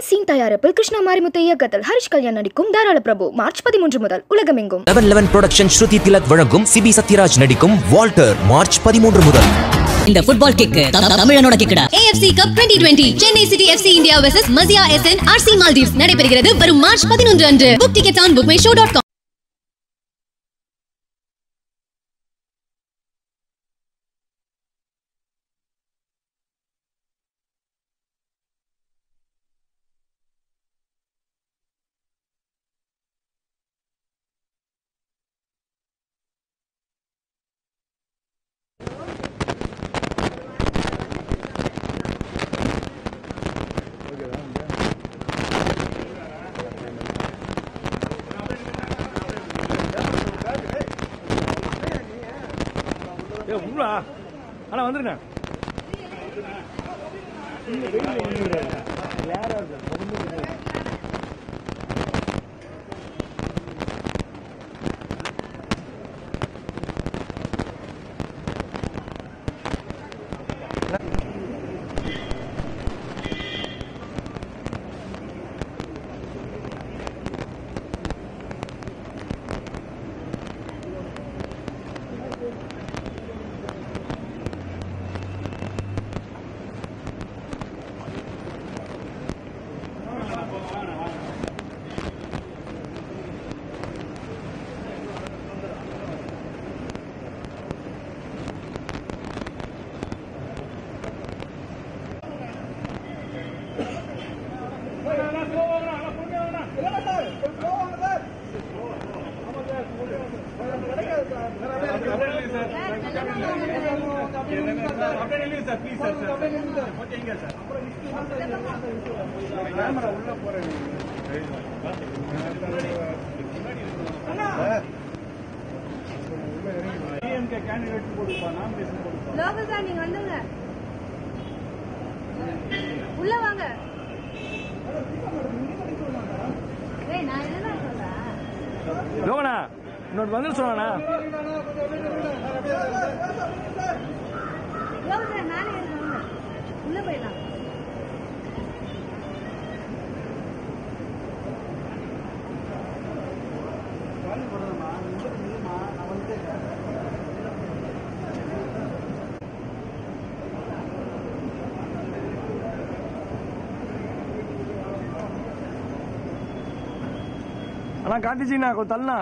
Scene தயாரிப்பில் கிருஷ்ணா மாரிமுத்து இயக்கத்தில் ஹரிஷ் கல்யாண் நடிக்கும் தாராள பிரபு மார்ச் பதிமூன்று முதல் உலகமெங்கும் eleven eleven production Shruti Tilak வழங்கும் சிபி சத்யராஜ் நடிக்கும் வால்டர் மார்ச் பதிமூன்று முதல் இந்த ஃபுட்பால் கிக் தமிழனோட கிக்கடா AFC Cup 2020 Chennai city FC India vs Maziya SN RC Maldives நடைபெறுகிறது வரும் மார்ச் பதினொன்று அன்று book ticket on BookMyShow dot com ஏ உங்களா அண்ணா வந்துருங்க லோகல் சார் நீங்க வந்துங்க உள்ள வாங்க ஏய் நான் என்னதான் சொல்றேன் லோகனா இன்னொரு பதில் சொன்னானா லோகல் சார் நானே இருக்கேன் உள்ள போயிடலாம் அண்ணா காட்டுச்சிங்கண்ணா கொஞ்சம் தள்ளனா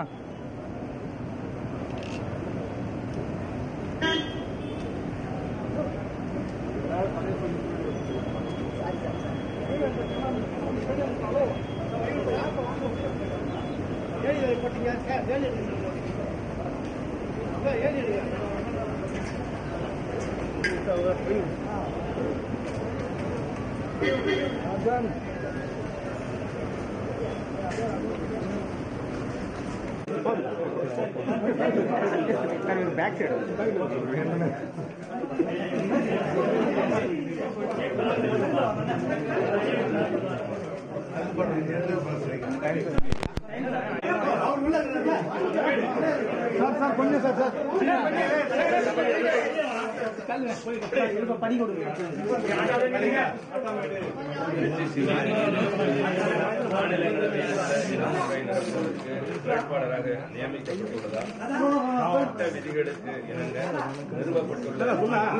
வேட்பாளராக நியமிக்கப்பட்டுள்ளதால் மாவட்ட விதிகளுக்கு இணங்க நிறுவப்பட்டுள்ள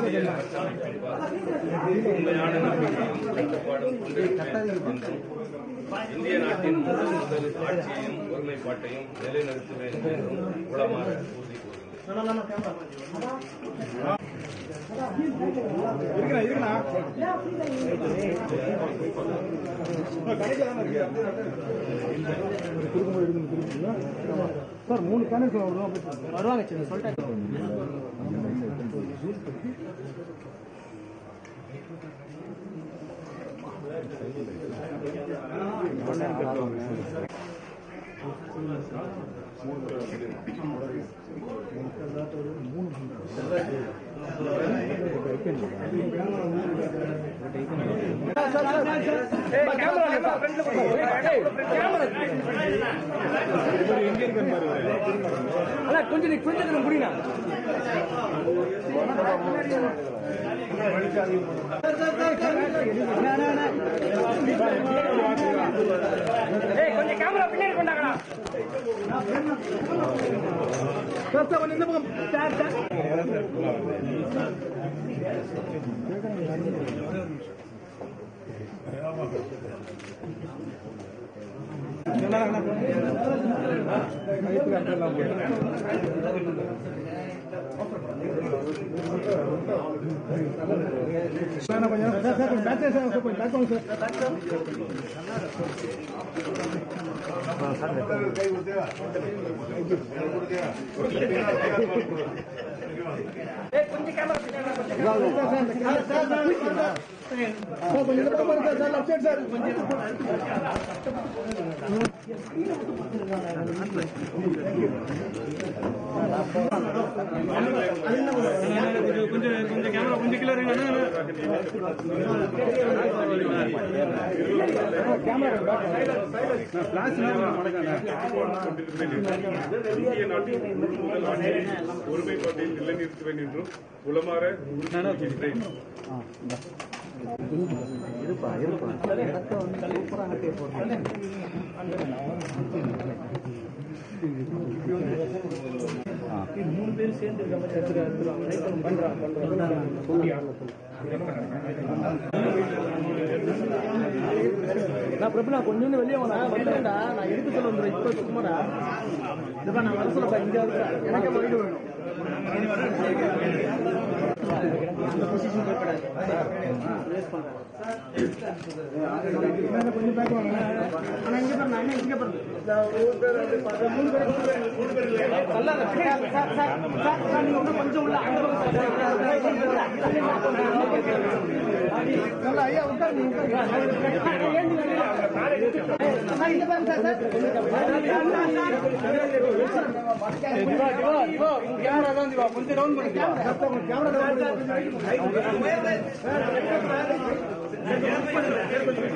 உண்மையான நம்பிக்கையும் கட்டுப்பாடும் கொண்டிருப்பேன் என்றும் இந்திய நாட்டின் முழு முதல் ஆட்சியையும் ஒருமைப்பாட்டையும் நிலைநிறுத்துவேன் என்றும் உளமாற உறுதி கூறுகிறேன் அண்ணா கொஞ்சம் நீ- கொஞ்சம் கொஞ்சம் முடியுண்ணா ஆ ஏய் கொஞ்சம் கேமரா பின்னாடி கொண்டாங்கடா கொஞ்சம் இந்த பக்கம் சார் சார் கொஞ்சம் கொஞ்சம் கேமரா கொஞ்சம் கீழே இருங்க இந்திய நாட்டின் முதல் ஆட்சியை ஒருமைப்பாட்டில் நிலைநிறுத்துவேன் என்றும் உளமாற உறுதியேற்கிறேன். மூணு பேர் சேர்ந்து இருக்க மாதிரி எடுத்துக்கலாம் பண்றான் பண்றான் நான் பிரபு நான் கொஞ்சம் வெளியே வந்தா வந்தேன்டா நான் எடுத்து சொல்ல வந்துடுறேன் இப்போ சும்மாடா இதுப்பா நான் வர சொல்லப்பா இங்க இருக்கிறேன் எனக்கு வீடு வேணும் அந்த பொசிஷன் போய்ப்படாது கொஞ்சம் பேக் வாங்க ஆனா இங்க பாருங்க அண்ணன் இங்க பாருங்க மூணு பேர் மூணு பேர் நல்லா இருக்கு. Sir, sir, sir, sir, sir, நீங்க இன்னும் கொஞ்சம் உள்ள அந்த பக்கம் நல்லா ஐயா உட்காருங்க உட்காருங்க ஏன் நீங்க சார், இங்க பாருங்க சார், சார். திவா, திவா, திவா, உங்க கேமரா தான் திவா, கொஞ்சம் டவுன் பண்ணிக்கலாம் கேமரா டவுன்